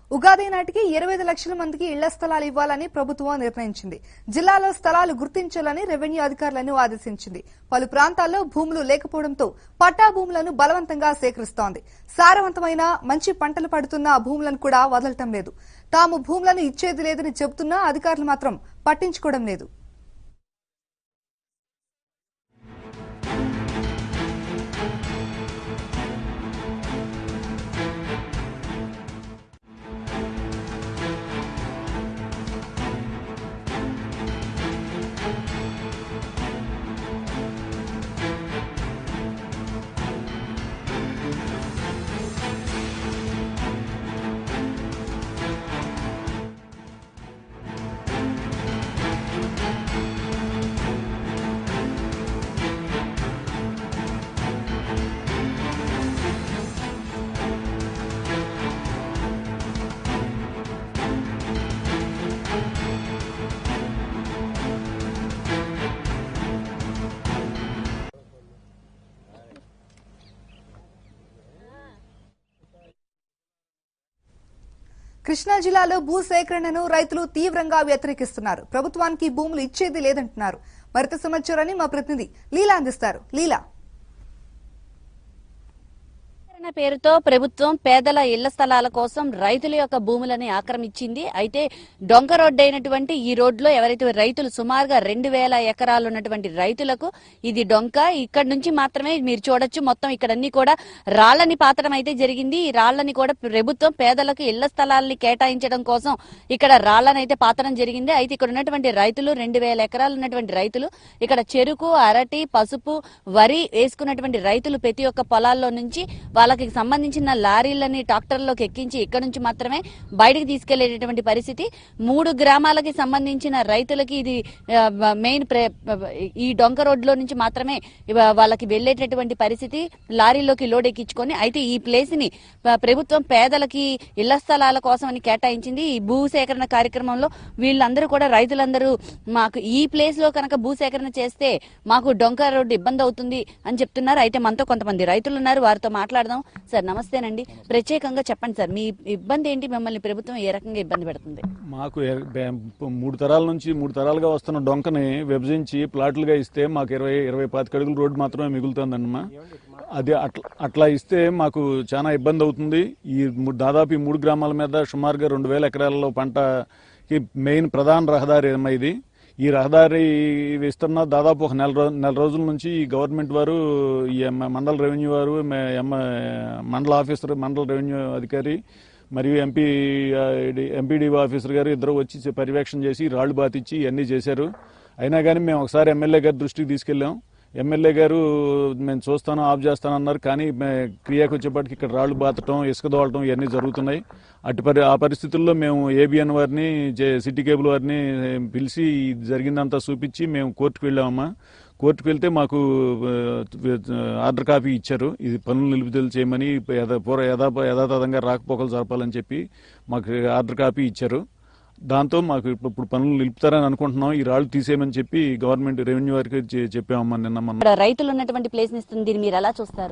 ఉగాది నాటికి ఇరవై ఐదు లక్షల మందికి ఇళ్ల స్థలాలు ఇవ్వాలని ప్రభుత్వం నిర్ణయించింది జిల్లాలో స్థలాలు గుర్తించాలని రెవెన్యూ అధికారులను ఆదేశించింది పలు ప్రాంతాల్లో భూములు లేకపోవడంతో పట్టా భూములను బలవంతంగా సేకరిస్తోంది సారవంతమైన మంచి పంటలు పడుతున్న ఆ భూములను కూడా వదలటం లేదు తాము భూములను ఇచ్చేది లేదని చెబుతున్నా అధికారులు మాత్రం పట్టించుకోవడం లేదు కృష్ణా జిల్లాలో భూ సేకరణను రైతులు తీవ్రంగా వ్యతిరేకిస్తున్నారు ప్రభుత్వానికి భూములు ఇచ్చేది లేదంటున్నారు మరింత సమాచారాన్ని మా ప్రతినిధి లీలా అందిస్తారు లీలా సేకరణ పేరుతో ప్రభుత్వం పేదల ఇళ్ల స్థలాల కోసం రైతుల యొక్క భూములని ఆక్రమించింది అయితే డొంక రోడ్డు అయినటువంటి ఈ రోడ్లో ఎవరైతే రైతులు సుమారుగా రెండు వేల ఎకరాలు ఉన్నటువంటి రైతులకు ఇది డొంక ఇక్కడ నుంచి మాత్రమే మీరు చూడొచ్చు మొత్తం ఇక్కడ అన్ని కూడా రాళ్లని పాతడం అయితే జరిగింది ఈ రాళ్లని కూడా ప్రభుత్వం పేదలకు ఇళ్ల స్థలాల్ని కేటాయించడం కోసం ఇక్కడ రాళ్లను అయితే పాతడం జరిగింది అయితే ఇక్కడ ఉన్నటువంటి రైతులు రెండు వేల ఎకరాలు ఉన్నటువంటి రైతులు ఇక్కడ చెరుకు అరటి పసుపు వరి వేసుకున్నటువంటి రైతులు ప్రతి ఒక్క పొలాల్లో నుంచి వాళ్ళకి సంబంధించిన లారీలని ట్రాక్టర్లోకి ఎక్కించి ఇక్కడ నుంచి మాత్రమే బయటకు తీసుకెళ్లేటటువంటి పరిస్థితి మూడు గ్రామాలకి సంబంధించిన రైతులకి ఇది ఆ, మెయిన్ ప్రే- ఈ డొంక రోడ్లో నుంచి మాత్రమే ఇవ- వాళ్ళకి వెళ్లేటటువంటి పరిస్థితి లారీలోకి లోడ్ ఎక్కించుకొని అయితే ఈ ప్లేస్ ని ఆ, ప్రభుత్వం పేదలకి ఇళ్ల స్థలాల కోసం అని కేటాయించింది ఈ భూ సేకరణ కార్యక్రమంలో వీళ్ళందరూ కూడా రైతులందరూ మాకు ఈ ప్లేస్ లో కనుక భూ సేకరణ చేస్తే మాకు డొంక రోడ్డు ఇబ్బంది అవుతుంది అని చెప్తున్నారు అయితే మనతో కొంతమంది రైతులు ఉన్నారు వారితో మాట్లాడదాం సార్ నమస్తేనండి ప్రత్యేకంగా చెప్పండి సార్ మీ ఇబ్బంది ఏంటి మిమ్మల్ని ప్రభుత్వం ఏ రకంగా ఇబ్బంది పెడుతుంది మాకు ఎ- బె- మూడు తరాల నుంచి మూడు తరాలుగా వస్తున్న డొంకని విభజించి ప్లాట్లుగా ఇస్తే మాకు ఇరవై ఇరవై పాతిక అడుగుల రోడ్డు మాత్రమే మిగులుతుందన్నమా అది అట్లా అట్లా ఇస్తే మాకు చాలా ఇబ్బంది అవుతుంది ఈ ము- దాదాపు ఈ మూడు గ్రామాల మీద సుమారుగా రెండు వేల ఎకరాలలో పంటకి మెయిన్ ప్రధాన రహదారి అమ్మా ఇది ఈ రహదారి విస్తరణ దాదాపు ఒక నెల రో- నెల రోజుల నుంచి ఈ గవర్నమెంట్ వారు ఈ ఎమ్మ- మండల రెవెన్యూ వారు మే- ఎమ్మ- మండల ఆఫీసర్ మండల రెవెన్యూ అధికారి మరియు ఎంపీ ఎంపీడీ ఆఫీసర్ గారు ఇద్దరు వచ్చి పర్యవేక్షణ చేసి రాళ్లు బాతిచ్చి ఇవన్నీ చేశారు అయినా కానీ మేము ఒకసారి ఎమ్మెల్యే గారి దృష్టికి తీసుకెళ్ళాం ఎమ్మెల్యే గారు మేము చూస్తాను ఆఫ్ చేస్తాను అన్నారు కానీ మే- క్రియాకు వచ్చేప్పటికి ఇక్కడ రాళ్లు బాతటం ఇసుక దోలటం ఇవన్నీ జరుగుతున్నాయి అటు పరి ఆ పరిస్థితుల్లో మేము ఏబిఎన్ వారిని జే- సిటీ కేబుల్ వారిని పిలిచి ఇది జరిగిందంతా చూపించి మేము కోర్టుకు వెళ్ళామమ్మా కోర్టుకు వెళ్తే మాకు ఆ, ఆర్డర్ కాపీ ఇచ్చారు ఇది పనులు నిలుపుదల చేయమని యథా- పూర్వ యథా యథాతథంగా రాకపోకలు జరపాలని చెప్పి మాకు ఆర్డర్ కాపీ ఇచ్చారు దాంతో మాకు ఇప్పుడు ఇప్పుడు పనులు నిలుపుతారని అనుకుంటున్నాం ఈ రాళ్ళు తీసేయమని చెప్పి గవర్నమెంట్ రెవెన్యూ వారికి చె- చెప్పామమ్మా నిన్న మొన్న ఇక్కడ రైతులు ఉన్నటువంటి ప్లేస్ ని ఇస్తుంది దీన్ని మీరు ఎలా చూస్తారు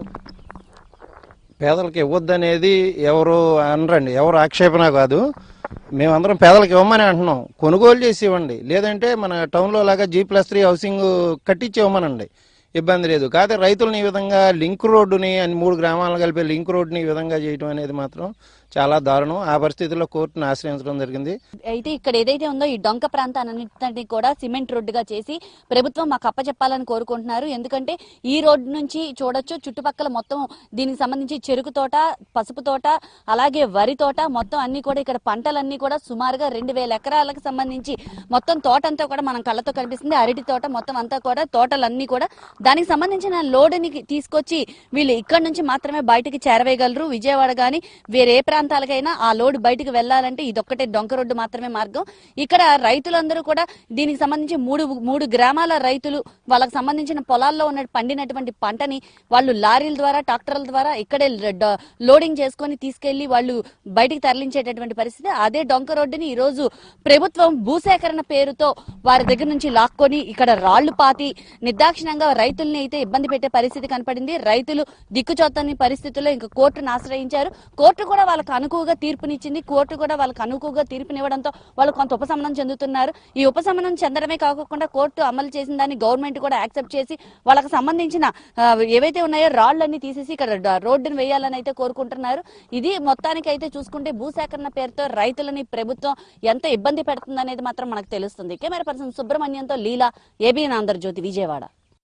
పేదలకు ఇవ్వద్దనేది ఎవరు అనరండి ఎవరు ఆక్షేపణ కాదు మేమందరం పేదలకు ఇవ్వమని అంటున్నాం కొనుగోలు చేసి ఇవ్వండి లేదంటే మన టౌన్లో లాగా జీ ప్లస్ త్రీ హౌసింగ్ కట్టించి ఇవ్వమనండి ఇబ్బంది లేదు కాకపోతే రైతులను ఈ విధంగా లింక్ రోడ్డుని అని మూడు గ్రామాలను కలిపే లింక్ రోడ్డుని ఈ విధంగా చేయడం అనేది మాత్రం చాలా దారుణం ఆ పరిస్థితుల్లో కోర్టును ఆశ్రయించడం జరిగింది అయితే ఇక్కడ ఏదైతే ఉందో ఈ డొంక ప్రాంతాన్నింటినీ కూడా సిమెంట్ రోడ్డుగా చేసి ప్రభుత్వం మాకు అప్పచెప్పాలని కోరుకుంటున్నారు ఎందుకంటే ఈ రోడ్డు నుంచి చూడొచ్చు చుట్టుపక్కల మొత్తం దీనికి సంబంధించి చెరుకు తోట పసుపు తోట అలాగే వరి తోట మొత్తం అన్ని కూడా ఇక్కడ పంటలన్నీ కూడా సుమారుగా రెండు వేల ఎకరాలకు సంబంధించి మొత్తం తోట అంతా కూడా మనం కళ్ళతో కనిపిస్తుంది అరటి తోట మొత్తం అంతా కూడా తోటలన్నీ కూడా దానికి సంబంధించిన లోడుని తీసుకొచ్చి వీళ్ళు ఇక్కడ నుంచి మాత్రమే బయటికి చేరవేయగలరు విజయవాడ గాని వేరే ఏ ప్రాంతాలకైనా ఆ లోడ్ బయటికి వెళ్లాలంటే ఇదొక్కటే డొంక రోడ్డు మాత్రమే మార్గం ఇక్కడ రైతులందరూ కూడా దీనికి సంబంధించి మూడు మూడు గ్రామాల రైతులు వాళ్ళకి సంబంధించిన పొలాల్లో ఉన్న పండినటువంటి పంటని వాళ్ళు లారీల ద్వారా ట్రాక్టర్ల ద్వారా ఇక్కడే డ- లోడింగ్ చేసుకొని తీసుకెళ్లి వాళ్ళు బయటికి తరలించేటటువంటి పరిస్థితి అదే డొంక రోడ్డుని ఈ రోజు ప్రభుత్వం భూసేకరణ పేరుతో వారి దగ్గర నుంచి లాక్కొని ఇక్కడ రాళ్లు పాతి నిర్దాక్షిణంగా రైతుల్ని అయితే ఇబ్బంది పెట్టే పరిస్థితి కనపడింది రైతులు దిక్కుచొత్తని పరిస్థితుల్లో ఇంకా కోర్టును ఆశ్రయించారు కోర్టు కూడా వాళ్ళకి వాళ్ళకి అనుకువగా తీర్పునిచ్చింది కోర్టు కూడా వాళ్ళకి అనుకువగా తీర్పునివ్వడంతో వాళ్ళు కొంత ఉపశమనం చెందుతున్నారు ఈ ఉపశమనం చెందడమే కాకుండా కోర్టు అమలు చేసిన దాన్ని గవర్నమెంట్ కూడా యాక్సెప్ట్ చేసి వాళ్ళకి సంబంధించిన ఆ, ఏవైతే ఉన్నాయో రాళ్లన్నీ తీసేసి ఇక్కడ డ- రోడ్డును వేయాలని అయితే కోరుకుంటున్నారు ఇది మొత్తానికి అయితే చూసుకుంటే భూసేకరణ పేరుతో రైతులని ప్రభుత్వం ఎంత ఇబ్బంది పెడుతుందనేది మాత్రం మనకు తెలుస్తుంది కెమెరా పర్సన్ సుబ్రహ్మణ్యంతో లీలా ఏబిఎన్ ఆంధ్రజ్యోతి విజయవాడ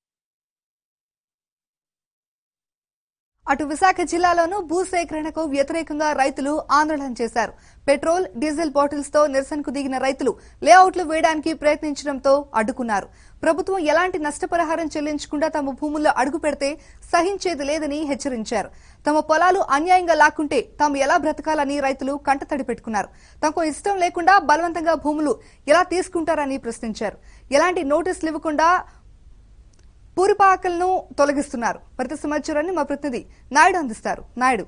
అటు విశాఖ జిల్లాలోనూ భూసేకరణకు వ్యతిరేకంగా రైతులు ఆందోళన చేశారు పెట్రోల్ డీజిల్ బాటిల్స్ తో నిరసనకు దిగిన రైతులు లేఅవుట్లు వేయడానికి ప్రయత్నించడంతో అడ్డుకున్నారు ప్రభుత్వం ఎలాంటి నష్టపరిహారం చెల్లించకుండా తమ భూముల్లో అడుగు పెడితే సహించేది లేదని హెచ్చరించారు తమ పొలాలు అన్యాయంగా లాక్కుంటే తాము ఎలా బ్రతకాలని రైతులు కంటతడి పెట్టుకున్నారు తమకు ఇష్టం లేకుండా బలవంతంగా భూములు ఎలా తీసుకుంటారని ప్రశ్నించారు ఎలాంటి నోటీసులు ఇవ్వకుండా పూరిపాకలను తొలగిస్తున్నారు మరింత సమాచారాన్ని మా ప్రతినిధి నాయుడు అందిస్తారు నాయుడు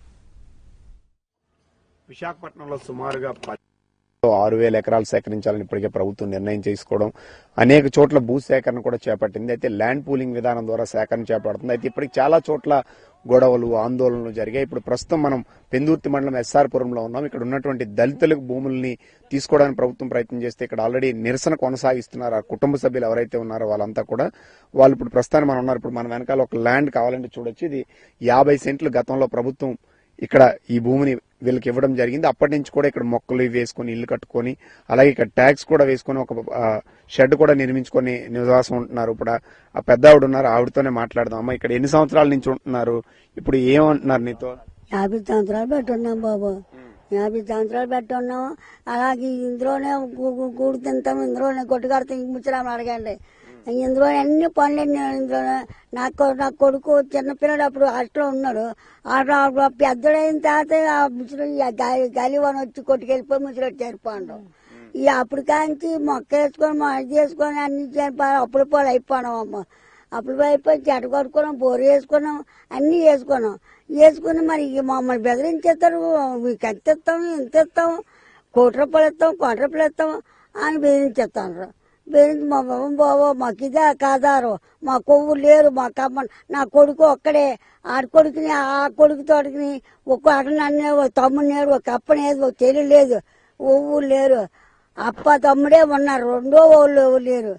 విశాఖపట్నంలో సుమారుగా ప- ఆరు వేల ఎకరాలు సేకరించాలని ఇప్పటికే ప్రభుత్వం నిర్ణయం చేసుకోవడం అనేక చోట్ల భూ సేకరణ కూడా చేపట్టింది అయితే ల్యాండ్ పూలింగ్ విధానం ద్వారా సేకరణ చేపడుతుంది అయితే ఇప్పటికి చాలా చోట్ల గొడవలు ఆందోళనలు జరిగాయి ఇప్పుడు ప్రస్తుతం మనం పెందుర్తి మండలం ఎస్ఆర్పురంలో ఉన్నాం ఇక్కడ ఉన్నటువంటి దళితులకు భూముల్ని తీసుకోవడానికి ప్రభుత్వం ప్రయత్నం చేస్తే ఇక్కడ ఆల్రెడీ నిరసన కొనసాగిస్తున్నారు ఆ కుటుంబ సభ్యులు ఎవరైతే ఉన్నారో వాళ్ళంతా కూడా వాళ్ళు ఇప్పుడు ప్రస్తుతానికి మనం ఉన్నారు ఇప్పుడు మన వెనకాల ఒక ల్యాండ్ కావాలంటే చూడొచ్చు ఇది యాభై సెంట్లు గతంలో ప్రభుత్వం ఇక్కడ ఈ భూమిని వీళ్ళకి ఇవ్వడం జరిగింది అప్పటి నుంచి కూడా ఇక్కడ మొక్కలు ఇవి వేసుకొని ఇల్లు కట్టుకొని అలాగే ఇక్కడ ట్యాక్స్ కూడా వేసుకొని ఒక ఆ, షెడ్ కూడా నిర్మించుకొని నివాసం ఉంటున్నారు ఇప్పుడు ఆ- ఆ పెద్ద ఆవిడ ఉన్నారు ఆవిడతోనే మాట్లాడదాం అమ్మ ఇక్కడ ఎన్ని సంవత్సరాల నుంచి ఉంటున్నారు ఇప్పుడు ఏమంటున్నారు నీతో యాభై సంవత్సరాలు పెట్టున్నాం బాబు యాభై సంవత్సరాలు పెట్టున్నాము అలాగే ఇందులోనే గు- గు- గూడు తింటాం ఇందులోనే కొట్టుకడతాం ఇంక ముచ్చరాము అడగండి ఇందులో అన్ని పనులు ఇందులోనే నా కొ- నా కొడుకు చిన్నపిల్లడు అప్పుడు హాస్టల్లో ఉన్నాడు ఆ పెద్దడైన తర్వాత ఆ ముసలి గాలి గాలివాన వచ్చి కొట్టుకెళ్ళిపోయి ముసలి వచ్చారు పండు ఇక అప్పుడు కాంచి మొక్క వేసుకొని మా ఇది వేసుకొని అన్ని చేయాలి. అప్పుడు పోలు అయిపోయాం అమ్మ అప్పుడు అయిపోయి చెట్టు కొట్టుకున్నాం బోరు వేసుకున్నాం అన్ని వేసుకున్నాం వేసుకుని మరి ఇక మమ్మల్ని బెదిరించేస్తారు మీకు ఎంత ఇస్తాం ఎంత ఇస్తాం కోటి రూపాయలు ఇస్తాం కోటి రూపాయలు ఇస్తాం అని బెదిరించేస్తాను బెదిరించి మా బాబు బాబు మాకు ఇదే కాదారు మా కొవ్వు లేరు మా కమ్మ నా కొడుకు ఒక్కడే ఆడ కొడుకుని ఆ కొడుకు తోడుకుని ఒక అడనన్నే ఒక తమ్ముడు లేడు ఒక అప్పనేది ఒక చెల్లి లేదు ఒవ్వు లేరు అప్ప తమ్ముడే ఉన్నారు రెండో వాళ్ళు ఎవరు లేరు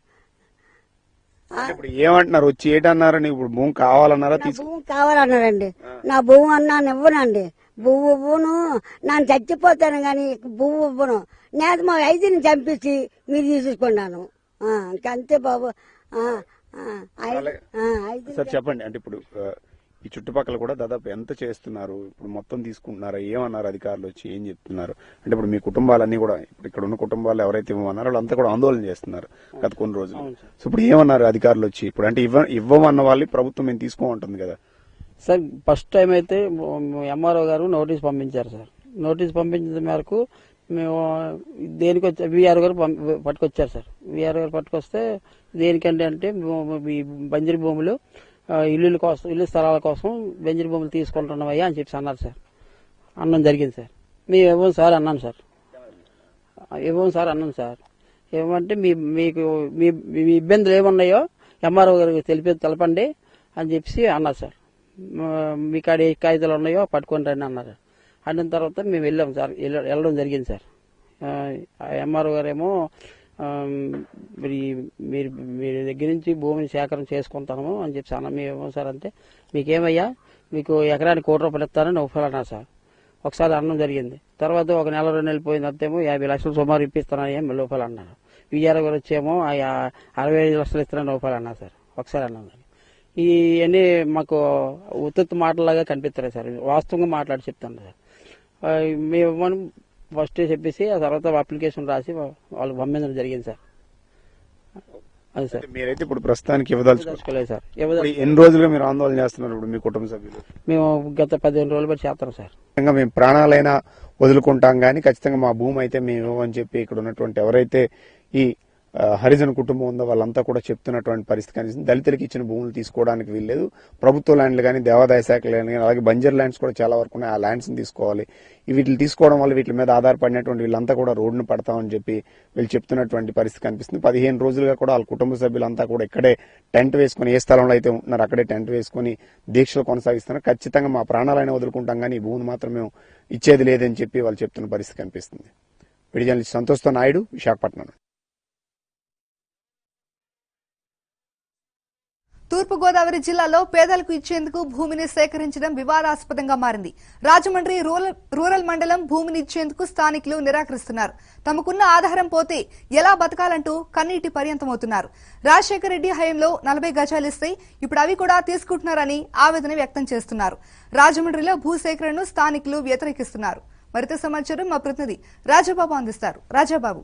అంటే ఇప్పుడు ఏమంటున్నారు వచ్చి ఏంటన్నారు నీకు ఇప్పుడు భూమి కావాలన్నారా నా తీసుకు భూమి కావాలన్నారండి నా భూమి అన్నాను ఇవ్వనండి భూమి ఇవ్వను నన్ను చచ్చిపోతాను కానీ భూమి ఇవ్వను నేను మా ఐదుని చంపించి మీరు తీసుకున్నాను ఆ, ఇంకంతే బాబు ఆ, ఆ, ఐదు- ఆ, ఐదుని సార్ చెప్పండి అంటే ఇప్పుడు ఆ, ఈ చుట్టుపక్కల కూడా దాదాపు ఎంత చేస్తున్నారు ఇప్పుడు మొత్తం తీసుకుంటున్నారా ఏమన్నారు అధికారులు వచ్చి ఏం చెప్తున్నారు అంటే ఇప్పుడు మీ కుటుంబాలన్నీ కూడా ఇప్పుడు ఇక్కడ ఉన్న కుటుంబాలు ఎవరైతే ఇవ్వమన్నారో వాళ్ళంతా కూడా ఆందోళన చేస్తున్నారు గత కొన్ని రోజులు సో ఇప్పుడు ఏమన్నారు అధికారులు వచ్చి ఇప్పుడు అంటే ఇవ్వ ఇవ్వమన్న వాళ్ళు ప్రభుత్వం మేము తీసుకోమంటుంది కదా సార్ ఫస్ట్ టైం అయితే ఎంఆర్ఓ గారు నోటీస్ పంపించారు సార్ నోటీస్ పంపించిన మేరకు మేము దేనికి వచ్చి విఆర్ గారు పం- పట్టుకొచ్చారు సార్ విఆర్ గారు పట్టుకొస్తే దేనికంటే అంటే మేము ఈ బంజరు భూములు ఆ, ఇల్లుల కోసం ఇల్లు స్థలాల కోసం బంజరు భూములు తీసుకుంటున్నామయ్యా అని చెప్పి అన్నారు సార్ అన్నం జరిగింది సార్ మేము ఇవ్వం సార్ అన్నాను సార్ ఇవ్వం సార్ అన్నాను సార్ ఏమంటే మీ మీకు మీ మీ ఇబ్బందులు ఏమున్నాయో ఎంఆర్ఓ గారికి తెలిపి తెలపండి అని చెప్పి అన్నారు సార్ మ- మీ కాడ ఏ కాగితాలు ఉన్నాయో పట్టుకొని రండి అన్నారు అన్న తర్వాత మేము వెళ్ళాం సార్ వెళ్ళ- వెళ్ళడం జరిగింది సార్ ఎంఆర్ఓ గారేమో ఆ, మరి మీరు మీరు దగ్గర నుంచి భూమిని సేకరణ చేసుకుంటాము అని చెప్పి అన్న మేము సార్ అంటే మీకేమయ్యా మీకు ఎకరానికి కోటి రూపాయలు ఇస్తానని ఒకసారి అన్నారు సార్ ఒకసారి అన్నం జరిగింది తర్వాత ఒక నెల రెండు నెలలు పోయిన తర్వాతేమో యాభై లక్షలు సుమారు ఇప్పిస్తానని ఏం రూపాయలు అన్నారు విజయాల గారు వచ్చేమో ఆ యా- అరవై ఐదు లక్షలు ఇస్తానని రూపాయలు అన్నారు సార్ ఒకసారి అన్నాను ఇవన్నీ మాకు ఉత్తత్తు మాటలాగా కనిపిస్తున్నాయి సార్ వాస్తవంగా మాట్లాడి చెప్తాను సార్ ఆ, మేము మనం ఫస్ట్ చెప్పేసి ఆ తర్వాత అప్లికేషన్ రాసి వాళ్ళు పంపించడం జరిగింది సార్ అది సార్ అంటే మీరైతే ఇప్పుడు ప్రస్తుతానికి ఇవ్వదలుచుకో తెలుసుకోలేదు సార్ ఇప్పుడు ఇవ్వదలుచుకోలేదు. ఎన్ని రోజులుగా మీరు ఆందోళన చేస్తున్నారు ఇప్పుడు మీ కుటుంబ సభ్యులు మేము గత పదిహేను రోజులు బట్టి చేస్తాం సార్ ఖచ్చితంగా మేము ప్రాణాలైనా వదులుకుంటాం కానీ ఖచ్చితంగా మా భూమి అయితే మేము ఇవ్వమని చెప్పి ఇక్కడ ఉన్నటువంటి ఎవరైతే ఈ ఆ, హరిజన కుటుంబం ఉందో వాళ్ళంతా కూడా చెప్తున్నటువంటి పరిస్థితి కనిపిస్తుంది దళితులకు ఇచ్చిన భూములు తీసుకోవడానికి వీల్లేదు ప్రభుత్వ ల్యాండ్లు కానీ దేవాదాయ శాఖలు కానీ అలాగే బంజర్ ల్యాండ్స్ కూడా చాలా వరకు ఉన్నాయి ఆ ల్యాండ్స్ ని తీసుకోవాలి ఈ వీటిని తీసుకోవడం వల్ల వీటి మీద ఆధారపడినటువంటి వీళ్ళంతా కూడా రోడ్డును పడతామని చెప్పి వీళ్ళు చెప్తున్నటువంటి పరిస్థితి కనిపిస్తుంది పదిహేను రోజులుగా కూడా వాళ్ళ కుటుంబ సభ్యులంతా కూడా ఇక్కడే టెంట్ వేసుకుని ఏ స్థలంలో అయితే ఉంటున్నారో అక్కడే టెంట్ వేసుకుని దీక్షలు కొనసాగిస్తున్నారు ఖచ్చితంగా మా ప్రాణాలైనా వదులుకుంటాం కానీ ఈ భూమిని మాత్రం మేము ఇచ్చేది లేదని చెప్పి వాళ్ళు చెప్తున్న పరిస్థితి కనిపిస్తుంది విడిజన్ సంతోష్తో నాయుడు విశాఖపట్నం తూర్పుగోదావరి జిల్లాలో పేదలకు ఇచ్చేందుకు భూమిని సేకరించడం వివాదాస్పదంగా మారింది రాజమండ్రి రూరల్ రూరల్ మండలం భూమిని ఇచ్చేందుకు స్థానికులు నిరాకరిస్తున్నారు తమకున్న ఆధారం పోతే ఎలా బతకాలంటూ కన్నీటి పర్యంతమవుతున్నారు రాజశేఖర రెడ్డి హయాంలో నలభై గజాలు ఇస్తే ఇప్పుడు అవి కూడా తీసుకుంటున్నారని ఆవేదన వ్యక్తం చేస్తున్నారు రాజమండ్రిలో భూసేకరణను స్థానికులు వ్యతిరేకిస్తున్నారు మరింత సమాచారం మా ప్రతినిధి రాజాబాబు అందిస్తారు రాజాబాబు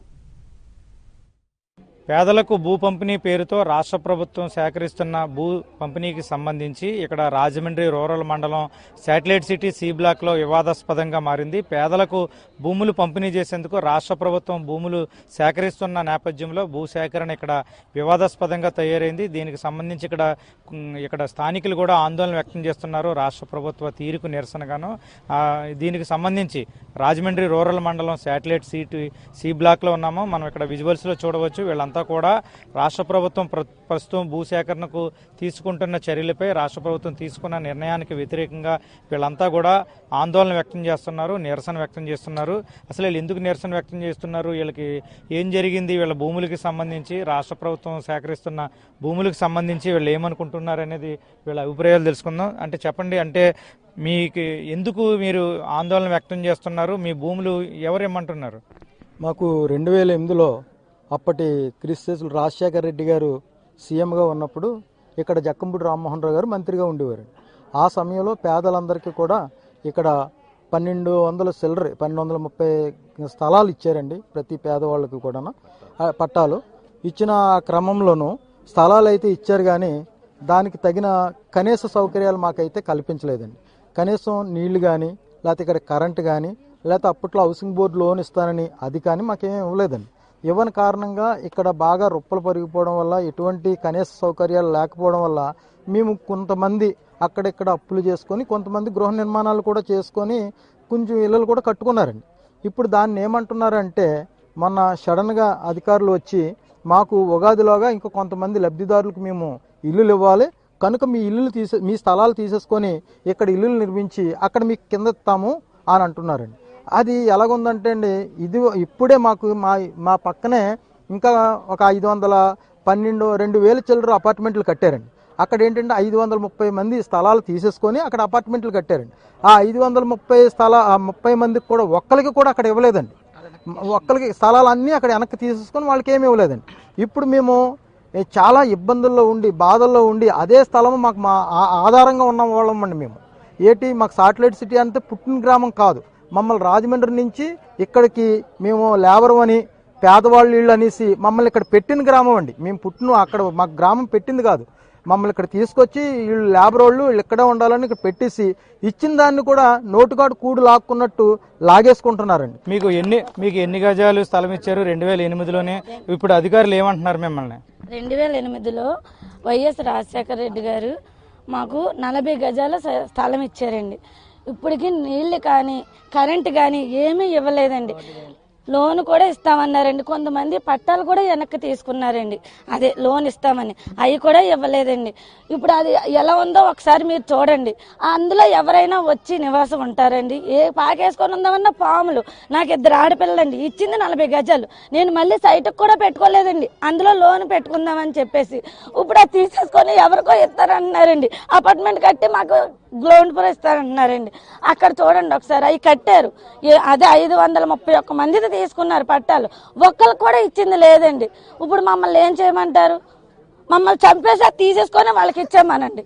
పేదలకు భూ పంపిణీ పేరుతో రాష్ట్ర ప్రభుత్వం సేకరిస్తున్న భూ పంపిణీకి సంబంధించి ఇక్కడ రాజమండ్రి రూరల్ మండలం శాటిలైట్ సిటీ సి బ్లాక్ లో వివాదాస్పదంగా మారింది పేదలకు భూములు పంపిణీ చేసేందుకు రాష్ట్ర ప్రభుత్వం భూములు సేకరిస్తున్న నేపథ్యంలో భూ సేకరణ ఇక్కడ వివాదాస్పదంగా తయారైంది దీనికి సంబంధించి ఇక్కడ ఉమ్, ఇక్కడ స్థానికులు కూడా ఆందోళన వ్యక్తం చేస్తున్నారు రాష్ట్ర ప్రభుత్వ తీరుకు నిరసనగాను ఆ, దీనికి సంబంధించి రాజమండ్రి రూరల్ మండలం శాటిలైట్ సీటు సి బ్లాక్ లో ఉన్నాము మనం ఇక్కడ విజువల్స్ లో చూడవచ్చు వీళ్ళంతా కూడా రాష్ట్ర ప్రభుత్వం ప్ర- ప్రస్తుతం భూసేకరణకు తీసుకుంటున్న చర్యలపై రాష్ట్ర ప్రభుత్వం తీసుకున్న నిర్ణయానికి వ్యతిరేకంగా వీళ్ళంతా కూడా ఆందోళన వ్యక్తం చేస్తున్నారు నిరసన వ్యక్తం చేస్తున్నారు అసలు వీళ్ళు ఎందుకు నిరసన వ్యక్తం చేస్తున్నారు వీళ్ళకి ఏం జరిగింది వీళ్ళ భూములకి సంబంధించి రాష్ట్ర ప్రభుత్వం సేకరిస్తున్న భూములకు సంబంధించి వీళ్ళు ఏమనుకుంటున్నారు అనేది వీళ్ళ అభిప్రాయాలు తెలుసుకుందాం అంటే చెప్పండి అంటే మీకు ఎందుకు మీరు ఆందోళన వ్యక్తం చేస్తున్నారు మీ భూములు ఎవరు ఇమ్మంటున్నారు మాకు రెండు వేల ఎనిమిదిలో అప్పటి క్రిస్టేసులు రాజశేఖర రెడ్డి గారు సీఎంగా ఉన్నప్పుడు ఇక్కడ జక్కంపూడి రామ్మోహన్ రావు గారు మంత్రిగా ఉండేవారు ఆ సమయంలో పేదలందరికీ కూడా ఇక్కడ పన్నెండు వందల చిల్లర పన్నెండు వందల ముప్పై స్థలాలు ఇచ్చారండి ప్రతి పేదవాళ్ళకి కూడా పట్టాలు ఇచ్చిన ఆ క్రమంలోనూ స్థలాలు అయితే ఇచ్చారు కానీ దానికి తగిన కనీస సౌకర్యాలు మాకైతే కల్పించలేదండి కనీసం నీళ్లు కానీ లేకపోతే ఇక్కడ కరెంట్ కానీ లేకపోతే అప్పట్లో హౌసింగ్ బోర్డు లోన్ ఇస్తానని అది కానీ మాకేం ఇవ్వలేదండి ఇవ్వని కారణంగా ఇక్కడ బాగా రొప్పలు పరిగిపోవడం వల్ల ఎటువంటి కనీస సౌకర్యాలు లేకపోవడం వల్ల మేము కొంతమంది అక్కడిక్కడ అప్పులు చేసుకొని కొంతమంది గృహ నిర్మాణాలు కూడా చేసుకొని కొంచెం ఇళ్ళలు కూడా కట్టుకున్నారండి ఇప్పుడు దాన్ని ఏమంటున్నారంటే మొన్న సడన్గా అధికారులు వచ్చి మాకు ఉగాదిలోగా ఇంకా కొంతమంది లబ్ధిదారులకు మేము ఇల్లులు ఇవ్వాలి కనుక మీ ఇల్లులు తీసే మీ స్థలాలు తీసేసుకొని ఇక్కడ ఇల్లులు నిర్మించి అక్కడ మీకు కింద ఇస్తాము అని అంటున్నారండి అది ఎలాగుందంటే అండి ఇది ఇప్పుడే మాకు మా మా పక్కనే ఇంకా ఒక ఐదు వందల పన్నెండు రెండు వేల చిల్లర అపార్ట్మెంట్లు కట్టారండి అక్కడ ఏంటంటే ఐదు వందల ముప్పై మంది స్థలాలు తీసేసుకొని అక్కడ అపార్ట్మెంట్లు కట్టారండి ఆ ఐదు వందల ముప్పై స్థల ఆ ముప్పై మందికి కూడా ఒక్కరికి కూడా అక్కడ ఇవ్వలేదండి ఒక్కరికి స్థలాలు అన్నీ అక్కడ వెనక్కి తీసేసుకొని వాళ్ళకి ఏమి ఇవ్వలేదండి ఇప్పుడు మేము ఏ, చాలా ఇబ్బందుల్లో ఉండి బాధల్లో ఉండి అదే స్థలం మాకు మా ఆ- ఆధారంగా ఉన్న వాళ్ళమండి మేము ఏటి మాకు సాటిలైట్ సిటీ అంటే పుట్టిన గ్రామం కాదు మమ్మల్ని రాజమండ్రి నుంచి ఇక్కడికి మేము లేబర్ అని పేదవాళ్ళు ఇళ్ళు అనేసి మమ్మల్ని ఇక్కడ పెట్టిన గ్రామం అండి మేము పుట్టిన అక్కడ మాకు గ్రామం పెట్టింది కాదు మమ్మల్ని ఇక్కడ తీసుకొచ్చి వీళ్ళు లేబర్ వాళ్ళు వీళ్ళు ఇక్కడే ఉండాలని ఇక్కడ పెట్టేసి ఇచ్చిన దాన్ని కూడా నోటుగాడు కూడు లాక్కున్నట్టు లాగేసుకుంటున్నారండి మీకు ఎన్ని మీకు ఎన్ని గజాలు స్థలం ఇచ్చారు రెండు వేల ఎనిమిదిలోనే ఇప్పుడు అధికారులు ఏమంటున్నారు మిమ్మల్ని రెండు వేల ఎనిమిదిలో వైఎస్ రాజశేఖర రెడ్డి గారు మాకు నలభై గజాల స- స్థలం ఇచ్చారండి ఇప్పటికి నీళ్లు కానీ కరెంట్ కానీ ఏమీ ఇవ్వలేదండి లోన్ కూడా ఇస్తామన్నారండి కొంతమంది పట్టాలు కూడా వెనక్కి తీసుకున్నారండి అదే లోన్ ఇస్తామని అవి కూడా ఇవ్వలేదండి ఇప్పుడు అది ఎలా ఉందో ఒకసారి మీరు చూడండి అందులో ఎవరైనా వచ్చి నివాసం ఉంటారండి ఏ పాకేసుకొని ఉందామన్నా పాములు నాకు ఇద్దరు ఆడపిల్లలండి ఇచ్చింది నలభై గజాలు నేను మళ్ళీ సైట్కి కూడా పెట్టుకోలేదండి అందులో లోన్ పెట్టుకుందామని చెప్పేసి ఇప్పుడు అది తీసేసుకొని ఎవరికో ఇస్తారంటున్నారండి అపార్ట్మెంట్ కట్టి మాకు గ్రౌండ్ ఫ్లోర్ ఇస్తారంటున్నారండి అక్కడ చూడండి ఒకసారి అవి కట్టారు ఏ- అదే ఐదు వందల ముప్పై ఒక్క మందిది తీసుకున్నారు పట్టాలు ఒక్కరికి కూడా ఇచ్చింది లేదండి ఇప్పుడు మమ్మల్ని ఏం చేయమంటారు మమ్మల్ని చంపేసి అది తీసేసుకొని వాళ్ళకి ఇచ్చామనండి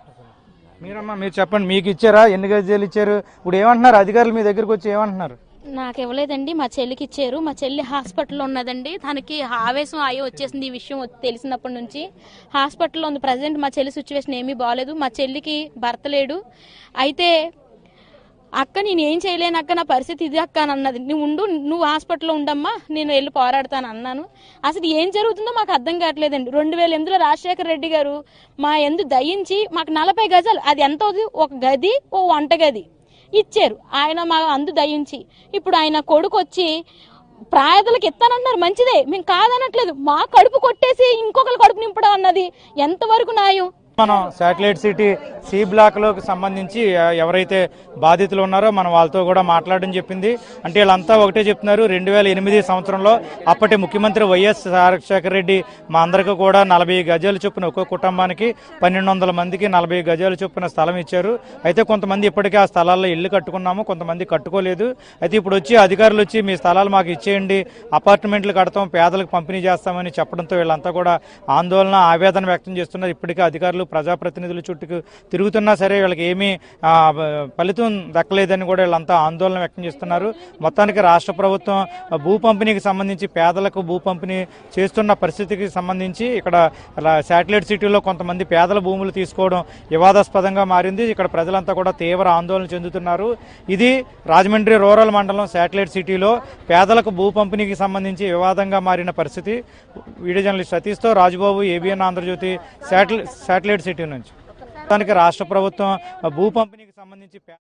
మీరమ్మా మీరు చెప్పండి మీకు ఇచ్చారా ఎన్ని గజాలు ఇచ్చారు ఇప్పుడు ఏమంటున్నారు అధికారులు మీ దగ్గరకు వచ్చి ఏమంటున్నారు నాకు ఇవ్వలేదండి మా చెల్లికి ఇచ్చారు మా చెల్లి హాస్పిటల్లో ఉన్నదండి తనకి ఆవేశం అయ్యి వచ్చేసింది ఈ విషయం తెలిసినప్పటి నుంచి హాస్పిటల్లో ఉంది ప్రజెంట్ మా చెల్లి సిచ్యువేషన్ ఏమీ బాగాలేదు మా చెల్లికి భర్త లేడు అయితే అక్క నేను ఏం చేయలేను అక్క నా పరిస్థితి ఇది అక్క అని అన్నది నువ్వు ఉండు నువ్వు హాస్పిటల్లో ఉండమ్మా నేను వెళ్ళి పోరాడతాను అన్నాను అసలు ఏం జరుగుతుందో మాకు అర్థం కావట్లేదండి రెండు వేల ఎనిమిదిలో రాజశేఖర రెడ్డి గారు మా ఎందు దయించి మాకు నలభై గజాలు అది ఎంత అవుతుంది ఒక గది ఓ వంట గది ఇచ్చారు ఆయన మా అందు దయించి ఇప్పుడు ఆయన కొడుకు వచ్చి ప్రాయతలకు ఇస్తానన్నారు మంచిదే మేము కాదనట్లేదు మా కడుపు కొట్టేసి ఇంకొకరి కడుపు నింపడం అన్నది ఎంతవరకు న్యాయం మనం శాటిలైట్ సిటీ సి బ్లాక్ లోకి సంబంధించి ఆ, ఎవరైతే బాధితులు ఉన్నారో మనం వాళ్ళతో కూడా మాట్లాడడం చెప్పింది అంటే వీళ్ళంతా ఒకటే చెప్తున్నారు రెండు వేల ఎనిమిది సంవత్సరంలో అప్పటి ముఖ్యమంత్రి వైఎస్ రాజశేఖర రెడ్డి మా అందరికీ కూడా నలభై గజాల చొప్పున ఒక్కో కుటుంబానికి పన్నెండు వందల మందికి నలభై గజాల చొప్పున స్థలం ఇచ్చారు అయితే కొంతమంది ఇప్పటికే ఆ స్థలాల్లో ఇల్లు కట్టుకున్నాము కొంతమంది కట్టుకోలేదు అయితే ఇప్పుడు వచ్చి అధికారులు వచ్చి మీ స్థలాలు మాకు ఇచ్చేయండి అపార్ట్మెంట్లు కడతాం పేదలకు పంపిణీ చేస్తామని చెప్పడంతో వీళ్ళంతా కూడా ఆందోళన ఆవేదన వ్యక్తం చేస్తున్నారు ఇప్పటికే అధికారులు ప్రజాప్రతినిధుల చుట్టూ తిరుగుతున్నా సరే వీళ్ళకి ఏమీ ఆ, ఫలితం దక్కలేదని కూడా వీళ్ళంతా ఆందోళన వ్యక్తం చేస్తున్నారు మొత్తానికి రాష్ట్ర ప్రభుత్వం భూ పంపిణీకి సంబంధించి పేదలకు భూ పంపిణీ చేస్తున్న పరిస్థితికి సంబంధించి ఇక్కడ రా- శాటిలైట్ సిటీలో కొంతమంది పేదల భూములు తీసుకోవడం వివాదాస్పదంగా మారింది ఇక్కడ ప్రజలంతా కూడా తీవ్ర ఆందోళన చెందుతున్నారు ఇది రాజమండ్రి రూరల్ మండలం శాటిలైట్ సిటీలో పేదలకు భూ పంపిణీకి సంబంధించి వివాదంగా మారిన పరిస్థితి వీడియో జర్నలిస్ట్ సతీష్తో Rajubabu ABN Andhrajyothy satellite satellite city నుంచి మొత్తానికి రాష్ట్ర ప్రభుత్వం భూ పంపిణీకి సంబంధించి పే-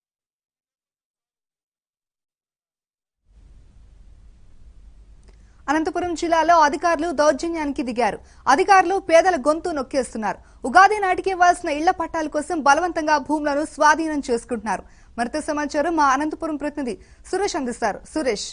అనంతపురం జిల్లాలో అధికారులు దౌర్జన్యానికి దిగారు అధికారులు పేదల గొంతు నొక్కేస్తున్నారు ఉగాది నాటికి ఇవ్వాల్సిన ఇళ్ల పట్టాల కోసం బలవంతంగా భూములను స్వాధీనం చేసుకుంటున్నారు మరింత సమాచారం మా అనంతపురం ప్రతినిధి సురేష్ అందిస్తారు సురేష్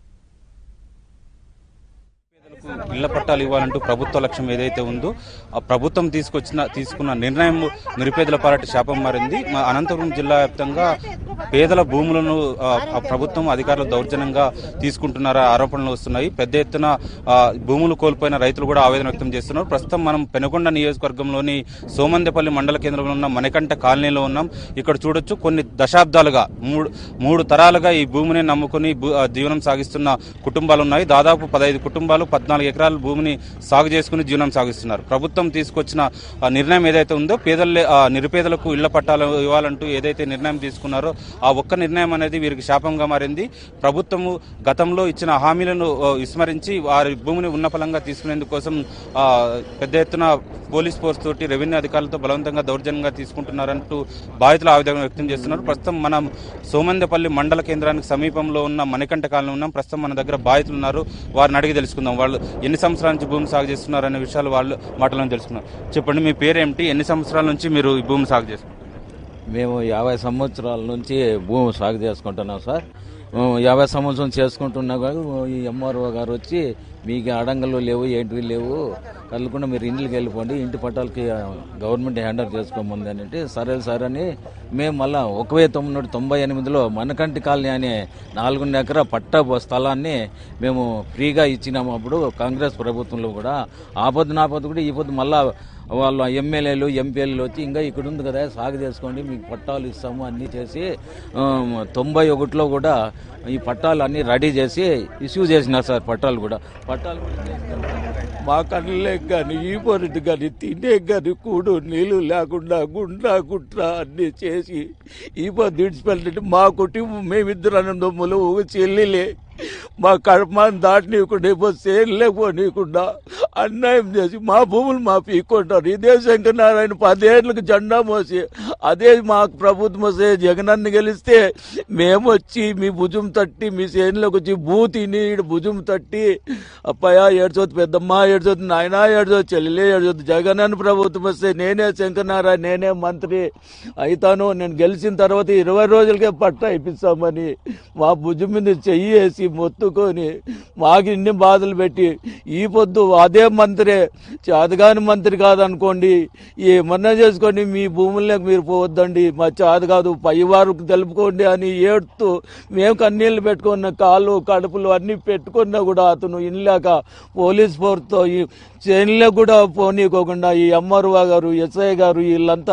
ఇళ్ల పట్టాలు ఇవ్వాలంటూ ప్రభుత్వ లక్ష్యం ఏదైతే ఉందో ఆ ప్రభుత్వం తీసుకొచ్చిన తీసుకున్న నిర్ణయం నిరుపేదల పాలటి శాపం మారింది మా అనంతపురం జిల్లా వ్యాప్తంగా పేదల భూములను ఆ, ఆ ప్రభుత్వం అధికారులు దౌర్జన్యంగా తీసుకుంటున్నారా ఆరోపణలు వస్తున్నాయి పెద్ద ఎత్తున ఆ, భూములు కోల్పోయిన రైతులు కూడా ఆవేదన వ్యక్తం చేస్తున్నారు ప్రస్తుతం మనం పెనుకొండ నియోజకవర్గంలోని సోమందెపల్లి మండల కేంద్రంలో ఉన్న మణికంఠ కాలనీలో ఉన్నాం ఇక్కడ చూడొచ్చు కొన్ని దశాబ్దాలుగా మూడు మూడు తరాలుగా ఈ భూమిని నమ్ముకుని భూ- ఆ, జీవనం సాగిస్తున్న కుటుంబాలు ఉన్నాయి దాదాపు పదహైదు కుటుంబాలు పద్నాలుగు ఎకరాల భూమిని సాగు చేసుకుని జీవనం సాగిస్తున్నారు ప్రభుత్వం తీసుకొచ్చిన ఆ, నిర్ణయం ఏదైతే ఉందో పేదల ఆ, నిరుపేదలకు ఇళ్ల పట్టాలు ఇవ్వాలంటూ ఏదైతే నిర్ణయం తీసుకున్నారో ఆ ఒక్క నిర్ణయం అనేది వీరికి శాపంగా మారింది ప్రభుత్వము గతంలో ఇచ్చిన హామీలను ఆ, విస్మరించి వారి భూమిని ఉన్నపలంగా తీసుకునేందుకోసం ఆ, పెద్ద ఎత్తున పోలీస్ ఫోర్స్ తోటి రెవెన్యూ అధికారులతో బలవంతంగా దౌర్జన్యంగా తీసుకుంటున్నారంటూ బాధితులు ఆవేదన వ్యక్తం చేస్తున్నారు ప్రస్తుతం మనం సోమందపల్లి మండల కేంద్రానికి సమీపంలో ఉన్న మణికంఠ కాలనీ ఉన్నాం ప్రస్తుతం మన దగ్గర బాధితులు ఉన్నారు వారిని అడిగి తెలుసుకుందాం వాళ్ళు ఎన్ని సంవత్సరాల నుంచి భూమి సాగు చేస్తున్నారు అనే విషయాలు వాళ్ళు మాటలను తెలుసుకున్నారు చెప్పండి మీ పేరేమిటి ఎన్ని సంవత్సరాల నుంచి మీరు ఈ భూమి సాగు చేస్తున్నారు మేము యాభై సంవత్సరాల నుంచి భూమి సాగు చేసుకుంటున్నాం సార్ ఆ, యాభై సంవత్సరం చేసుకుంటున్నా కానీ ఈ ఎంఆర్ఓ గారు వచ్చి మీకు అడంగలు లేవు ఏంటివి లేవు కదలకుండా మీరు ఇంటికి వెళ్ళిపోండి ఇంటి పట్టాలకి ఆ, గవర్నమెంట్ హ్యాండర్ చేసుకోమంది అని అంటే సరే సార్ అని మేము మళ్ళా ఒక వెయ్యి తొమ్మిది తొంభై ఎనిమిదిలో మనకంటి కాలనీ అనే నాలుగున్నర ఎకరా పట్టా స్థలాన్ని మేము ఫ్రీగా ఇచ్చినాము అప్పుడు కాంగ్రెస్ ప్రభుత్వంలో కూడా ఆ పొద్దు నా పొద్దు కూడా ఈ పొద్దు మళ్ళా వాళ్ళ ఎమ్మెల్యేలు ఎంపీలు వచ్చి ఇంకా ఇక్కడ ఉంది కదా సాగు చేసుకోండి మీకు పట్టాలు ఇస్తాము అన్నీ చేసి ఆ, తొంభై ఒకటిలో కూడా ఈ పట్టాలు అన్ని రెడీ చేసి ఇష్యూ చేసినారు సార్ పట్టాలు కూడా పట్టాలు కూడా చేసుకున్నారు. మా కళ్ళే కానీ ఈ పొరటి కానీ తినే కానీ కూడు నీళ్లు లేకుండా గుండ్రా గుట్ర అన్ని చేసి ఈ పొద్దు విడిచిపెట్టినట్టు మా కుటుంబం మేమిద్దరు అన్నదమ్ములు ఒక చెల్లెలే మా కడమాన్ని దాటనీయకుండా ఇప్పుడు సేన్లే పోనీయకుండా అన్యాయం చేసి మా భూములు మా పీక్కుంటారు ఇదే శంకరనారాయణ పదేళ్లకు జెండా మోసి అదే మా ప్రభుత్వం వస్తే జగనన్న గెలిస్తే మేము వచ్చి మీ భుజం తట్టి మీ సేనులోకి వచ్చి భూ తిని ఈడ భుజం తట్టి అప్పయ్య ఏడ్చోద్దు పెద్దమ్మ ఏడ్చోద్దు నాయన ఏడ్చోద్దు చెల్లెలే ఏడ్చోద్దు జగనన్న ప్రభుత్వం వస్తే నేనే శంకరనారాయణ నేనే మంత్రి అయితాను నేను గెలిచిన తర్వాత ఇరవై రోజులకే పట్ట ఇప్పిస్తామని మా భుజం మీద చెయ్యి వేసి మొత్తుకొని మాకు ఇన్ని బాధలు పెట్టి ఈ పొద్దు అదే మంత్రే చేతగాని మంత్రి కాదనుకోండి ఏమన్నా చేసుకోండి మీ భూముల్లోకి మీరు పోవద్దండి మా చేత కాదు పై వారికి తెలుపుకోండి అని ఏడుతూ మేము కన్నీళ్లు పెట్టుకున్న కాళ్ళు కడుపులు అన్ని పెట్టుకున్నా కూడా అతను ఇన్లేక పోలీస్ ఫోర్స్తో ఈ చేనులో కూడా పోనీకోకుండా ఈ ఎంఆర్ఓ గారు ఎస్ఐ గారు వీళ్ళంతా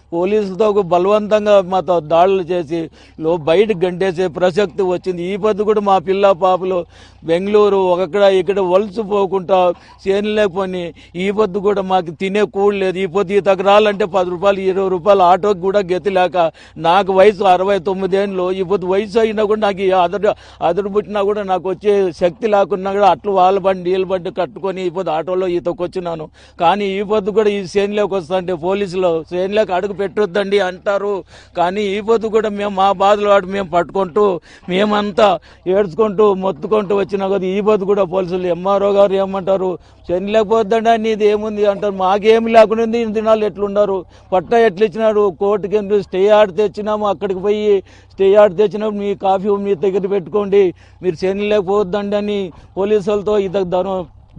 పోలీసులతో బలవంతంగా మాతో దాడులు చేసి లో బయటకు గంటేసే ప్రసక్తి వచ్చింది ఈ పొద్దు కూడా మా పిల్ల పాపలు బెంగళూరు ఒకక్కడ ఇక్కడ వలస పోకుండా చేయలేకపోయి ఈ పొద్దు కూడా మాకు తినే కూడు లేదు ఈ పొద్దు ఈ తగ్గరాలంటే పది రూపాయలు ఇరవై రూపాయలు ఆటోకి కూడా గతి లేక నాకు వయసు అరవై తొమ్మిది ఏళ్ళు ఈ పొద్దు వయసు అయినా కూడా నాకు ఈ అదరు అదరు పుట్టినా కూడా నాకు వచ్చే శక్తి లేకున్నా కూడా అట్లు వాళ్ళ బండి నీళ్ళ బండి కట్టుకొని ఈ పొద్దు ఆటోలో ఈతకు వచ్చినాను కానీ ఈ పొద్దు కూడా ఈ శ్రేణిలోకి వస్తుంటే పోలీసులు శ్రేణిలోకి అడుగు పెట్టొద్దండి అంటారు కానీ ఈ పొద్దు కూడా మేము మా బాధలు వాడు మేము పట్టుకుంటూ మేమంతా ఏడ్చుకుంటూ మొత్తుకుంటూ వచ్చినా కదా ఈ పొద్దు కూడా పోలీసులు ఎంఆర్ఓ గారు ఏమంటారు శని లేకపోద్దండి అని ఇది ఏముంది అంటారు మాకేమి లేకుండా ఉంది ఇన్ని దినాలు ఎట్లున్నారు పట్టా ఎట్లా ఇచ్చినారు కోర్టుకి ఎందుకు స్టే ఆర్డర్ తెచ్చినాము అక్కడికి పోయి స్టే ఆర్డర్ తెచ్చినప్పుడు మీ కాఫీ మీ దగ్గర పెట్టుకోండి మీరు శని లేకపోద్దండి అని పోలీసు వాళ్ళతో ఇద్దరు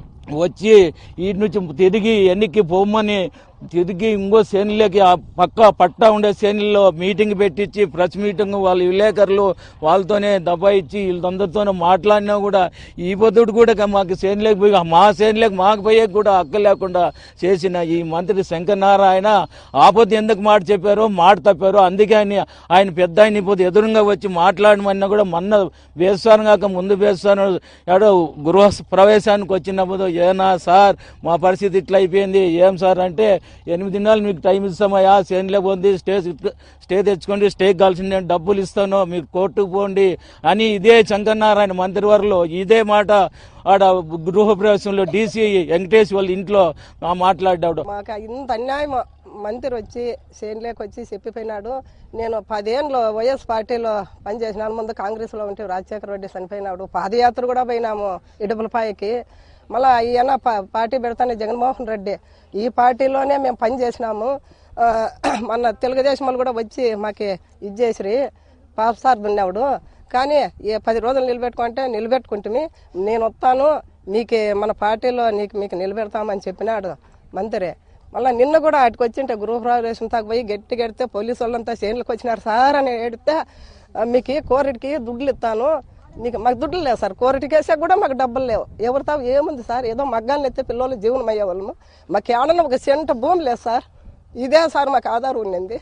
వచ్చి వీటి నుంచి తిరిగి ఎన్నికి పోమ్మని తిరిగి ఇంకో శ్రేణిలోకి ఆ పక్క పట్టా ఉండే శ్రేణిలో మీటింగ్ పెట్టించి ప్రెస్ మీటింగ్ వాళ్ళ విలేకరులు వాళ్ళతోనే దబాయిచ్చి వీళ్ళందరితోనే మాట్లాడినా కూడా ఈ పొద్దుడు కూడా మాకు శ్రేణిలోకి పోయి మా శ్రేణిలోకి మాకు పోయే కూడా హక్కు లేకుండా చేసిన ఈ మంత్రి శంకరనారాయణ ఆపద ఎందుకు మాట చెప్పారో మాట తప్పారో అందుకే ఆయన ఆయన పెద్ద ఆయన ఇప్పుడు ఎదురుగా వచ్చి మాట్లాడమన్నా కూడా మొన్న వేస్తాను కాక ముందు వేస్తాను ఏడో గృహ ప్రవేశానికి వచ్చినప్పుడు ఏనా సార్ మా పరిస్థితి ఇట్లా అయిపోయింది ఏం సార్ అంటే ఎనిమిది నెలలు మీకు టైం ఇస్తామయ్యా సేన్లే పోంది స్టే స్టే తెచ్చుకోండి స్టే కావాల్సింది నేను డబ్బులు ఇస్తాను మీరు కోర్టుకు పోండి అని ఇదే శంకరనారాయణ మంత్రివర్లో ఇదే మాట ఆడ గృహ ప్రవేశంలో డీసీ వెంకటేష్ వాళ్ళ ఇంట్లో ఆ మాట్లాడాడు మాకు ఇంత అన్యాయం మంత్రి వచ్చి సేన్లేకి వచ్చి చెప్పిపోయినాడు నేను పదేళ్ళు వైఎస్ పార్టీలో పనిచేసినాను ముందు కాంగ్రెస్లో ఉంటే రాజశేఖర రెడ్డి చనిపోయినాడు పాదయాత్ర కూడా పోయినాము ఇడుపులపాయకి మళ్ళీ ఈయన పా- పార్టీ పెడతానే జగన్మోహన్ రెడ్డి ఈ పార్టీలోనే మేము పని చేసినాము ఆ, మొన్న తెలుగుదేశం వాళ్ళు కూడా వచ్చి మాకు ఇది చేసిరి పాప సార్ దున్నాడు కానీ ఏ పది రోజులు నిలబెట్టుకుంటే నిలబెట్టుకుంటుమి నేను వస్తాను మీకు మన పార్టీలో నీకు మీకు నిలబెడతామని చెప్పినాడు మంత్రి మళ్ళీ నిన్న కూడా అటుకు వచ్చింటే గృహప్రవేశం తాకు పోయి గట్టి గడితే పోలీసు వాళ్ళంతా చేనులకు వచ్చినారు సార్ అని ఏడితే "ఆ, మీకు కోరిటికి దుడ్లు ఇస్తాను మీకు మాకు దుడ్లు లేవు సార్ కోరిటికి వేసా కూడా మాకు డబ్బులు లేవు ఎవరితో ఏముంది సార్ ఏదో మగ్గాన్ని ఎత్తే పిల్లలు జీవనం అయ్యే వాళ్ళము మాకు ఏమన్నా ఒక సెంట భూమి లేదు సార్ ఇదే సార్ మాకు ఆధారం ఉండింది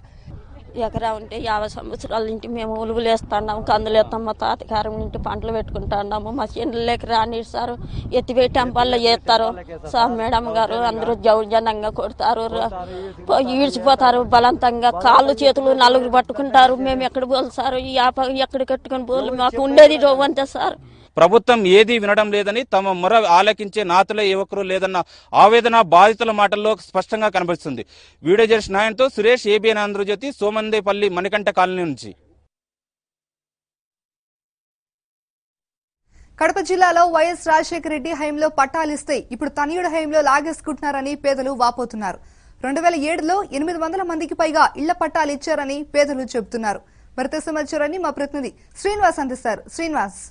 ఎకరా ఉంటే యాభై సంవత్సరాల నుంచి మేము ఉలుగులు వేస్తున్నాము కందులు వేస్తాం మా తాతకారం ఇంటి పంటలు పెట్టుకుంటున్నాము మా చేనులకి రాని సార్ ఎత్తిపెట్టాం వల్ల చేస్తారు సార్ మేడం గారు అందరూ జౌజనంగా కొడతారు ర- పో- ఈడ్చిపోతారు బలవంతంగా కాళ్ళు చేతులు నలుగురు పట్టుకుంటారు మేము ఎక్కడ పోలు సార్ ఈ ఆప ఎక్కడ కట్టుకుని పోలు మాకు ఉండేది రోవంతే సార్ ప్రభుత్వం ఏది వినడం లేదని తమ మొర ఆలకించే నాతుల యువకులు లేదన్న ఆవేదన బాధితుల మాటల్లో స్పష్టంగా కనిపిస్తుంది వీడియో జర్స్ నాయన్తో సురేష్ ఏబిఎన్ ఆంధ్రజ్యోతి సోమందేపల్లి మణికంఠ కాలనీ నుంచి కడప జిల్లాలో వైఎస్ రాజశేఖర రెడ్డి హయంలో పట్టాలిస్తే ఇప్పుడు తనయుడు హయంలో లాగేసుకుంటున్నారని పేదలు వాపోతున్నారు రెండు వేల ఏడులో ఎనిమిది వందల మందికి పైగా ఇళ్ల పట్టాలు ఇచ్చారని పేదలు చెబుతున్నారు మరింత సమాచారాన్ని మా ప్రతినిధి శ్రీనివాస్ అందిస్తారు శ్రీనివాస్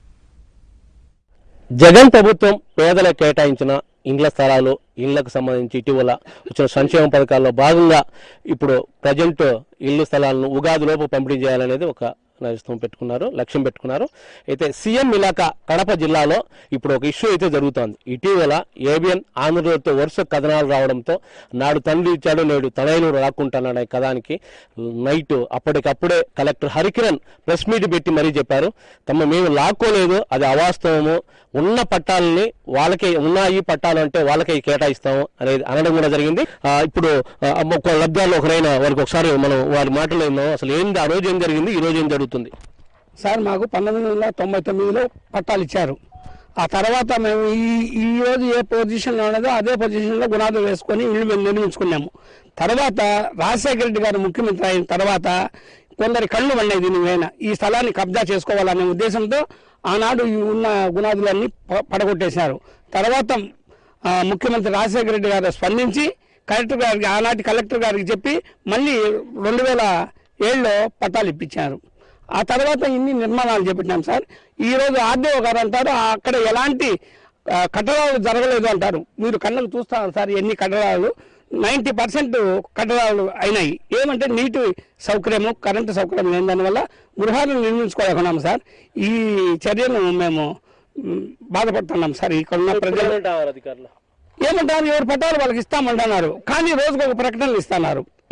జగన్ ప్రభుత్వం పేదలకు కేటాయించిన ఇండ్ల స్థలాలు ఇళ్లకు సంబంధించి ఇటీవల వచ్చిన సంక్షేమ పథకాల్లో భాగంగా ఇప్పుడు ప్రజెంట్ ఇల్లు స్థలాలను ఉగాది లోపు పంపిణీ చేయాలనేది ఒక నిర్ణయం పెట్టుకున్నారు లక్ష్యం పెట్టుకున్నారు అయితే సీఎం ఇలాకా కడప జిల్లాలో ఇప్పుడు ఒక ఇష్యూ అయితే జరుగుతోంది ఇటీవల ఏబిఎన్ ఆంధ్రజ్యోతితో వరుస కథనాలు రావడంతో నాడు తండ్రి ఇచ్చాడు నేడు తనయులు రాకుంటున్నాడు ఈ కథానికి నైట్ అప్పటికప్పుడే కలెక్టర్ హరికిరణ్ ప్రెస్ మీట్ పెట్టి మరీ చెప్పారు తమ మేము లాక్కోలేదు అది అవాస్తవము ఉన్న పట్టాలని వాళ్ళకే ఉన్నాయి పట్టాలు అంటే వాళ్ళకే కేటాయిస్తాము అనేది అనడం కూడా జరిగింది ఆ, ఇప్పుడు ఆ, ఒక లబ్ధాల్లో ఒకరైనా వారికి ఒకసారి మనం వారి మాటలు విన్నాం అసలు ఏంది ఆ రోజు ఏం జరిగింది ఈ రోజు ఏం జరుగుతుంది సార్ మాకు పంతొమ్మిది వందల తొంభై తొమ్మిదిలో పట్టాలు ఇచ్చారు ఆ తర్వాత మేము ఈ ఈ రోజు ఏ పొజిషన్లో ఉన్నదో అదే పొజిషన్లో గుణాలు వేసుకొని ఇల్లు మేము నిర్మించుకున్నాము తర్వాత రాజశేఖర రెడ్డి గారు ముఖ్యమంత్రి అయిన తర్వాత కొందరి కళ్ళు పడినాయి దీని మీద ఈ స్థలాన్ని కబ్జా చేసుకోవాలనే ఉద్దేశంతో ఆనాడు ఈ ఉన్న గుణాదులన్నీ ప- పడగొట్టేశారు తర్వాత ఆ, ముఖ్యమంత్రి రాజశేఖర రెడ్డి గారు స్పందించి కలెక్టర్ గారికి ఆనాటి కలెక్టర్ గారికి చెప్పి మళ్ళీ రెండు వేల ఏడులో పట్టాలు ఇప్పించారు ఆ తర్వాత ఇన్ని నిర్మాణాలు చేపట్టాం సార్ ఈ రోజు ఆర్డీఓ గారు అంటారు ఆ అక్కడ ఎలాంటి ఆ, కట్టడాలు జరగలేదు అంటారు మీరు కళ్ళకు చూస్తారు సార్ ఎన్ని కట్టడాలు నైంటీ పర్సెంట్ కట్టడాలు అయినాయి ఏమంటే నీటి సౌకర్యము కరెంటు సౌకర్యం లేని దానివల్ల గృహాలను నిర్మించుకోలేకున్నాం సార్ ఈ చర్యను మేము మ్, బాధపడుతున్నాం సార్ ఇక్కడ ఉన్న ప్రజలు అధికారులు ఏమంటారు ఎవరు పట్టాలు వాళ్ళకి ఇస్తామంటున్నారు కానీ రోజుకు ఒక ప్రకటనలు ఇస్తున్నారు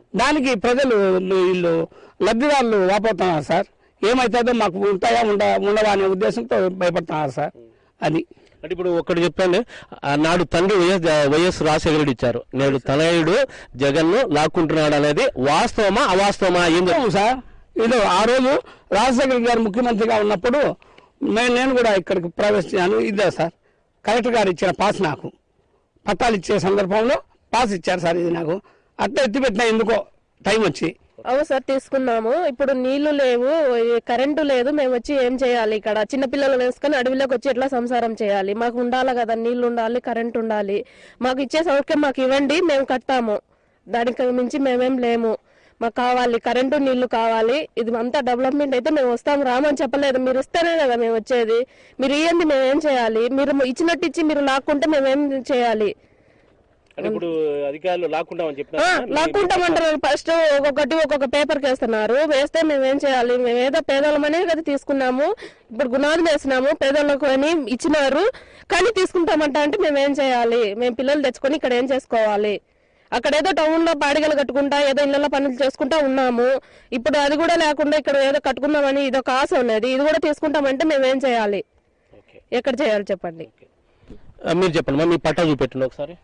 దానికి ప్రజలు వీళ్ళు లబ్ధిదారులు వాపోతున్నారు సార్ ఏమవుతుందో మాకు ఉంటాయా ఉండ ఉండవా అనే ఉద్దేశంతో భయపడుతున్నారు సార్ అది అంటే ఇప్పుడు ఒక్కటి చెప్పండి ఆ నాడు తండ్రి వైఎస్ వైఎస్ రాజశేఖర రెడ్డి ఇచ్చారు నేడు తనయుడు జగన్ ను లాక్కుంటున్నాడు అనేది వాస్తవమా అవాస్తవమా ఏం చెప్తారు? అవును సార్ ఇది ఆ రోజు రాజశేఖర్ గారు ముఖ్యమంత్రిగా ఉన్నప్పుడు మేము నేను కూడా ఇక్కడికి ప్రవేశించాను ఇదే సార్ కలెక్టర్ గారు ఇచ్చిన పాస్ నాకు పట్టాలు ఇచ్చే సందర్భంలో పాస్ ఇచ్చారు సార్ ఇది నాకు అట్లా ఎత్తిపెట్టిన ఎందుకో టైం వచ్చి అవును సార్ తీసుకున్నాము ఇప్పుడు నీళ్లు లేవు ఈ కరెంటు లేదు మేము వచ్చి ఏం చేయాలి ఇక్కడ చిన్న పిల్లలు వేసుకొని అడవిలోకి వచ్చి ఎట్లా సంసారం చేయాలి మాకు ఉండాలి కదా నీళ్లు ఉండాలి కరెంట్ ఉండాలి మాకు ఇచ్చే సౌకర్యం మాకు ఇవ్వండి మేము కడతాము దానికి మించి మేమేం లేము మాకు కావాలి కరెంటు నీళ్లు కావాలి ఇది అంతా డెవలప్మెంట్ అయితే మేము వస్తాం రామని చెప్పలేదు మీరు ఇస్తేనే కదా మేము వచ్చేది మీరు ఇయ్యండి మేము ఏం చేయాలి మీరు ఇచ్చినట్టు ఇచ్చి మీరు లాక్కుంటే మేమేం చేయాలి అంటే ఇప్పుడు అధికారులు లాక్కుంటామని ఆ, చెప్పిన లాక్కుంటామంటారు ఫస్ట్ ఒక్కొక్కటి ఒక్కొక్క పేపర్ వేస్తున్నారు వేస్తే మేము ఏం చేయాలి మేము ఏదో పేదోళ్ళమనే కదా తీసుకున్నాము ఇప్పుడు గుణాలు వేసినాము పేదోళ్ళకు అని ఇచ్చినారు కానీ తీసుకుంటామంట అంటే మేము ఏం చేయాలి మేము పిల్లలు తెచ్చుకొని ఇక్కడ ఏం చేసుకోవాలి అక్కడ ఏదో టౌన్ లో బాడిగలు కట్టుకుంటా ఏదో ఇళ్లలో పనులు చేసుకుంటా ఉన్నాము ఇప్పుడు అది కూడా లేకుండా ఇక్కడ ఏదో కట్టుకుందామని ఇది ఒక ఆశ ఉన్నది ఇది కూడా తీసుకుంటామంటే మేము ఏం చేయాలి ఎక్కడ చేయాలి చెప్పండి ఆ, మీరు చెప్పండి మా మీ పట్టా చూపెట్టండి ఒకసారి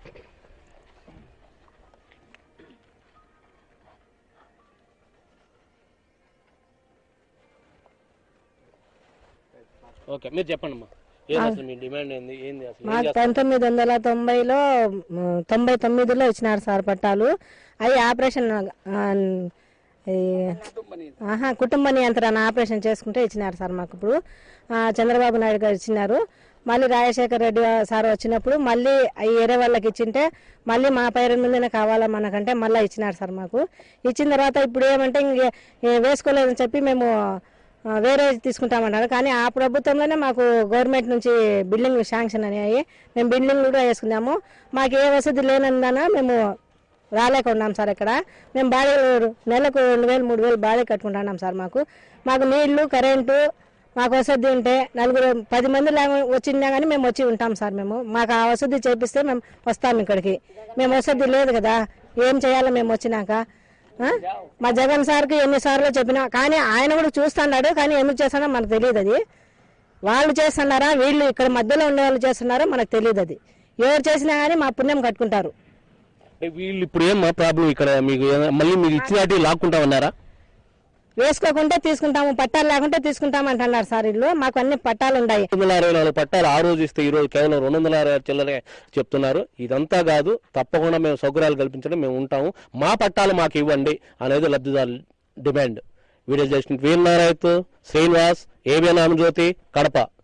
ఓకే మీరు చెప్పండి అమ్మా ఏంది అసలు మీ డిమాండ్ ఏంది ఏంది అసలు ఏం మాకు చేస్తారు? పంతొమ్మిది వందల తొంభైలో మ్, తొంభై తొమ్మిదిలో ఇచ్చినారు సార్ పట్టాలు అవి ఆపరేషన్ ఆ, ఈ, ఆహా కుటుంబ నియంత్రణ ఆపరేషన్ చేసుకుంటే ఇచ్చినారు సార్ మాకు ఇప్పుడు ఆ, చంద్రబాబు నాయుడు గారు ఇచ్చినారు మళ్ళీ రాజశేఖర రెడ్డి సార్ వచ్చినప్పుడు మళ్ళీ అవి వేరే వాళ్ళకి ఇచ్చింటే మళ్ళీ మా పేరు మీదనే కావాలా మనకంటే మళ్ళీ ఇచ్చినారు సార్ మాకు ఇచ్చిన తర్వాత ఇప్పుడు ఏమంటే ఇంక ఏ- వేసుకోలేదని చెప్పి మేము ఆ, వేరే తీసుకుంటామన్నారు కానీ ఆ ప్రభుత్వంలోనే మాకు గవర్నమెంట్ నుంచి బిల్డింగ్ శాంక్షన్ అయ్యాయి మేము బిల్డింగ్ కూడా వేసుకున్నాము మాకు ఏ వసతి లేనందున మేము రాలేక ఉన్నాం సార్ ఇక్కడ మేము బాడీ నెలకు రెండు వేలు మూడు వేలు బాడీ కట్టుకుంటున్నాం సార్ మాకు మాకు నీళ్లు కరెంటు మాకు వసతి ఉంటే నలుగురు పది మంది లాగా వచ్చినా కానీ మేము వచ్చి ఉంటాం సార్ మేము మాకు ఆ వసతి చేపిస్తే మేము వస్తాం ఇక్కడికి మేము వసతి లేదు కదా ఏం చేయాలో మేము వచ్చినాక ఆ? మా జగన్ సార్కి ఎన్నిసార్లు చెప్పినా కానీ ఆయన కూడా చూస్తున్నాడు కానీ ఎందుకు చేస్తాడో మనకు తెలియదు అది వాళ్ళు చేస్తున్నారా వీళ్ళు ఇక్కడ మధ్యలో ఉండే వాళ్ళు చేస్తున్నారో మనకు తెలియదు అది ఎవరు చేసినా కానీ మా పుణ్యం కట్టుకుంటారు అంటే వీళ్ళు ఇప్పుడు ఏం మా ప్రాబ్లం ఇక్కడ మీకు ఏమైనా- మళ్ళీ మీరు ఇచ్చినట్టు లాక్కుంటామన్నారా వేసుకోకుంటే తీసుకుంటాము పట్టాలు లేకుంటే తీసుకుంటాము అంటున్నారు సార్ వీళ్ళు మాకు అన్ని పట్టాలు ఉన్నాయి రెండు వందల అరవై నాలుగు పట్టాలు ఆ రోజు ఇస్తే ఈ రోజు కేవలం రెండు వందల అరవై ఆరు చిల్లరే చెప్తున్నారు ఇదంతా కాదు తప్పకుండా మేము సౌకర్యాలు కల్పించడం మేము ఉంటాము మా పట్టాలు మాకు ఇవ్వండి అనేది లబ్ధిదారుల డిమాండ్ వీడియో జస్ట్ వీరనారాయణ్ శ్రీనివాస్ ఏబిఎన్ జ్యోతి కడప